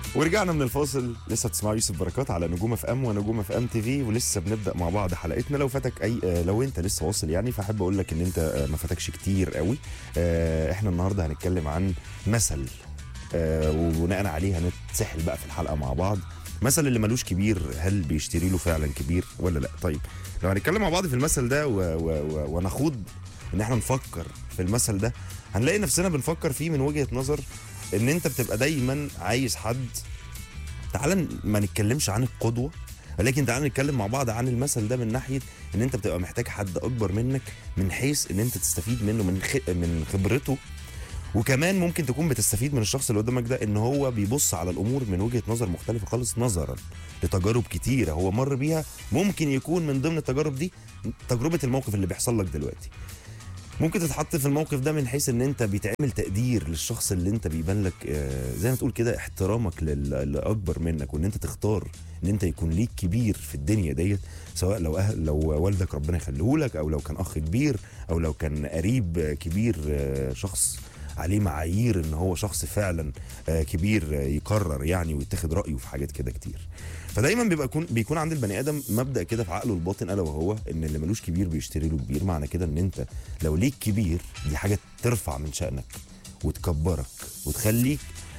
ورجعنا من الفاصل لسه بتسمعوا يوسف بركات على نجوم اف ام ونجوم اف ام تي في ولسه بنبدا مع بعض حلقتنا لو فاتك اي آه، لو انت لسه واصل يعني فاحب اقول لك ان انت آه، ما فاتكش كتير قوي آه، احنا النهارده هنتكلم عن مثل آه، وبناء عليه هنتسحل بقى في الحلقه مع بعض مثل اللي ملوش كبير هل بيشتري له فعلا كبير ولا لا طيب لو هنتكلم مع بعض في المثل ده و... و... و... ونخوض ان احنا نفكر في المثل ده هنلاقي نفسنا بنفكر فيه من وجهه نظر ان انت بتبقى دايما عايز حد تعال ما نتكلمش عن القدوه ولكن تعال نتكلم مع بعض عن المثل ده من ناحيه ان انت بتبقى محتاج حد اكبر منك من حيث ان انت تستفيد منه من خ... من خبرته وكمان ممكن تكون بتستفيد من الشخص اللي قدامك ده ان هو بيبص على الامور من وجهه نظر مختلفه خالص نظرا لتجارب كتيره هو مر بيها ممكن يكون من ضمن التجارب دي تجربه الموقف اللي بيحصل لك دلوقتي ممكن تتحط في الموقف ده من حيث ان انت بيتعمل تقدير للشخص اللي انت بيبان لك آه، زي ما تقول كده احترامك لل- اللي اكبر منك وان انت تختار ان انت يكون ليك كبير في الدنيا ديت سواء لو أهل لو والدك ربنا يخليه لك او لو كان اخ كبير او لو كان قريب آه، كبير آه، شخص عليه معايير ان هو شخص فعلا آه، كبير آه، يقرر يعني ويتخذ رايه في حاجات كده كتير فدايما بيبقى يكون بيكون عند البني ادم مبدا كده في عقله الباطن الا وهو ان اللي ملوش كبير بيشتري له كبير معنى كده ان انت لو ليك كبير دي حاجه ترفع من شانك وتكبرك وتخليك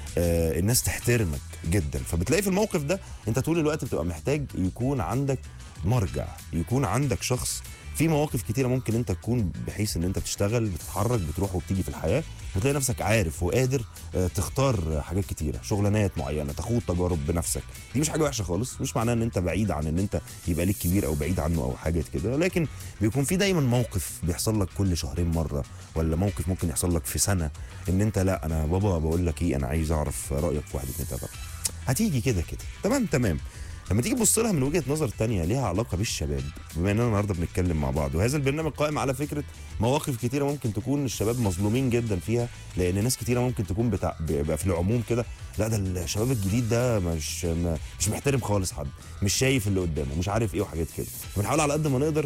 آه الناس تحترمك جدا فبتلاقي في الموقف ده انت طول الوقت بتبقى محتاج يكون عندك مرجع يكون عندك شخص في مواقف كتيره ممكن انت تكون بحيث ان انت بتشتغل بتتحرك بتروح وبتيجي في الحياه بتلاقي نفسك عارف وقادر آه، تختار حاجات كتيره شغلانات معينه تخوض تجارب بنفسك دي مش حاجه وحشه خالص مش معناه ان انت بعيد عن ان انت يبقى ليك كبير او بعيد عنه او حاجات كده لكن بيكون في دايما موقف بيحصل لك كل شهرين مره ولا موقف ممكن يحصل لك في سنه ان انت لا انا بابا بقول لك ايه انا عايز اعرف رايك في واحد اتنين تلاته أربعة. هتيجي كده كده تمام تمام لما تيجي تبص لها من وجهه نظر تانية ليها علاقه بالشباب بما اننا النهارده بنتكلم مع بعض وهذا البرنامج قائم على فكره مواقف كتيره ممكن تكون الشباب مظلومين جدا فيها لان ناس كتيره ممكن تكون بتاع بيبقى في العموم كده لا ده الشباب الجديد ده مش ما- مش محترم خالص حد مش شايف اللي قدامه مش عارف ايه وحاجات كده بنحاول على قد ما نقدر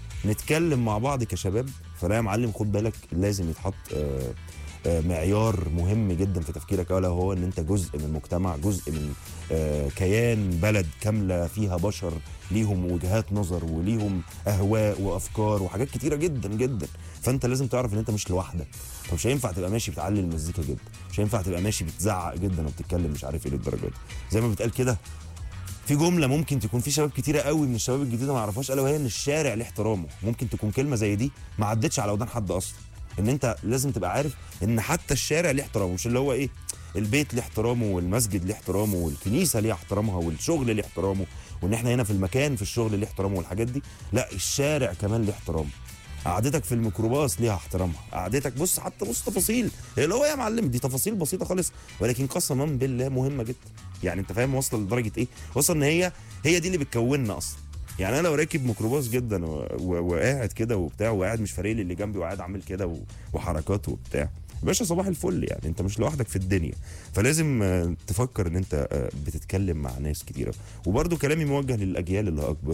نتكلم مع بعض كشباب فلا يا معلم خد بالك لازم يتحط آه، آه، معيار مهم جدا في تفكيرك الا هو ان انت جزء من مجتمع جزء من آه، كيان بلد كامله فيها بشر ليهم وجهات نظر وليهم اهواء وافكار وحاجات كتيره جدا جدا فانت لازم تعرف ان انت مش لوحدك فمش هينفع تبقى ماشي بتعلي المزيكا جدا مش هينفع تبقى ماشي بتزعق جدا وبتتكلم مش عارف ايه للدرجه دي زي ما بتقال كده في جمله ممكن تكون في شباب كتيره قوي من الشباب الجديده ما يعرفهاش الا وهي ان الشارع له احترامه ممكن تكون كلمه زي دي ما عدتش على ودان حد اصلا ان انت لازم تبقى عارف ان حتى الشارع ليه احترامه مش اللي هو ايه البيت ليه احترامه والمسجد ليه احترامه والكنيسه ليه احترامها والشغل ليه احترامه وان احنا هنا في المكان في الشغل ليه احترامه والحاجات دي لا الشارع كمان ليه احترامه قعدتك في الميكروباص ليها احترامها قعدتك بص حتى بص تفاصيل اللي هو يا معلم دي تفاصيل بسيطه خالص ولكن قسما بالله مهمه جدا يعني انت فاهم واصله لدرجه ايه واصله ان هي هي دي اللي بتكوننا اصلا يعني انا لو راكب ميكروباص جدا و- و- وقاعد كده وبتاع وقاعد مش فارق لي اللي جنبي وقاعد عامل كده و- وحركات وبتاع يا باشا صباح الفل يعني انت مش لوحدك في الدنيا فلازم آه، تفكر ان انت آه، بتتكلم مع ناس كتيره وبرده كلامي موجه للاجيال اللي اكبر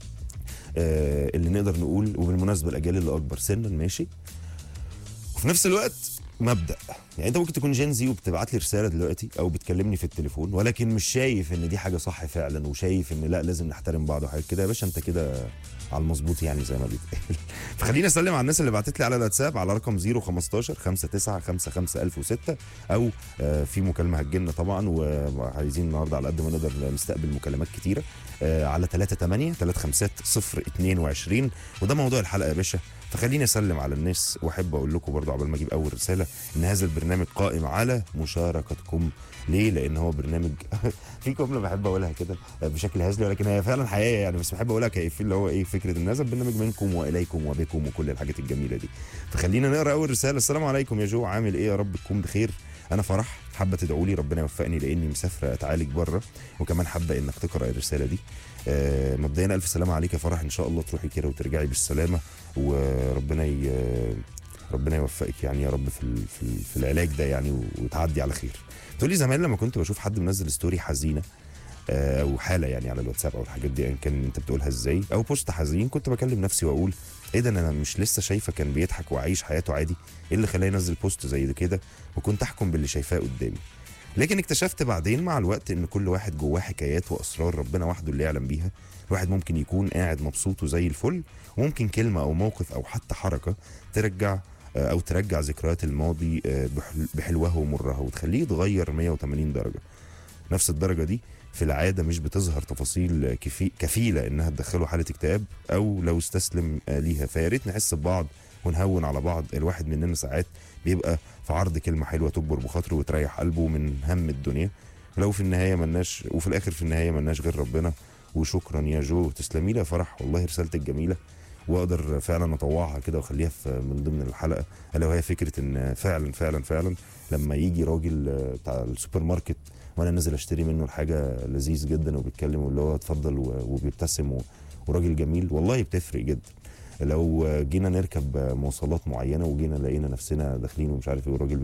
آه، اللي نقدر نقول وبالمناسبه الاجيال اللي اكبر سنا ماشي وفي نفس الوقت مبدا يعني انت ممكن تكون جينزي وبتبعت لي رساله دلوقتي او بتكلمني في التليفون ولكن مش شايف ان دي حاجه صح فعلا وشايف ان لا لازم نحترم بعض وحاجات كده يا باشا انت كده على المظبوط يعني زي ما بيتقال فخليني اسلم على الناس اللي بعتت لي على الواتساب على رقم 015 59 55 1006 او آه، في مكالمه هتجيلنا طبعا وعايزين النهارده على قد ما نقدر نستقبل مكالمات كتيره آه، على 38 35 022 وده موضوع الحلقه يا باشا فخليني اسلم على الناس واحب اقول لكم برضو قبل ما اجيب اول رساله ان هذا البرنامج قائم على مشاركتكم ليه لان هو برنامج في جمله بحب اقولها كده بشكل هزلي ولكن هي فعلا حقيقيه يعني بس بحب اقولها كيف اللي هو ايه فكره ان هذا البرنامج منكم واليكم وبكم وكل الحاجات الجميله دي فخلينا نقرا اول رساله السلام عليكم يا جو عامل ايه يا رب تكون بخير انا فرح حابه تدعوا لي ربنا يوفقني لاني مسافره اتعالج بره وكمان حابه انك تقرا الرساله دي آه، مبدئيا الف سلامه عليك يا فرح ان شاء الله تروحي كده وترجعي بالسلامه وربنا ي... ربنا يوفقك يعني يا رب في ال- في, ال- في العلاج ده يعني وتعدي على خير تقولي زمان لما كنت بشوف حد منزل ستوري حزينه آه، او حاله يعني على الواتساب او الحاجات دي ان كان انت بتقولها ازاي او بوست حزين كنت بكلم نفسي واقول ايه ده انا مش لسه شايفه كان بيضحك وعايش حياته عادي ايه اللي خلاه ينزل بوست زي ده كده وكنت احكم باللي شايفاه قدامي لكن اكتشفت بعدين مع الوقت ان كل واحد جواه حكايات واسرار ربنا وحده اللي يعلم بيها الواحد ممكن يكون قاعد مبسوط وزي الفل وممكن كلمه او موقف او حتى حركه ترجع آه، او ترجع ذكريات الماضي آه، بحل- بحلوها ومرها وتخليه يتغير 180 درجه نفس الدرجه دي في العاده مش بتظهر تفاصيل كفي كفيله انها تدخله حاله اكتئاب او لو استسلم آه، ليها فيا ريت نحس ببعض ونهون على بعض الواحد مننا ساعات بيبقى في عرض كلمه حلوه تكبر بخاطره وتريح قلبه من هم الدنيا لو في النهايه ملناش وفي الاخر في النهايه ملناش غير ربنا وشكرا يا جو تسلمي لي يا فرح والله رسالتك جميله واقدر فعلا اطوعها كده واخليها في من ضمن الحلقه الا وهي فكره ان فعلا فعلا فعلا لما يجي راجل آه، بتاع السوبر ماركت وانا نازل اشتري منه الحاجه لذيذ جدا وبيتكلم واللي هو اتفضل و- وبيبتسم و- وراجل جميل والله بتفرق جدا لو جينا نركب مواصلات معينه وجينا لقينا نفسنا داخلين ومش عارف ايه والراجل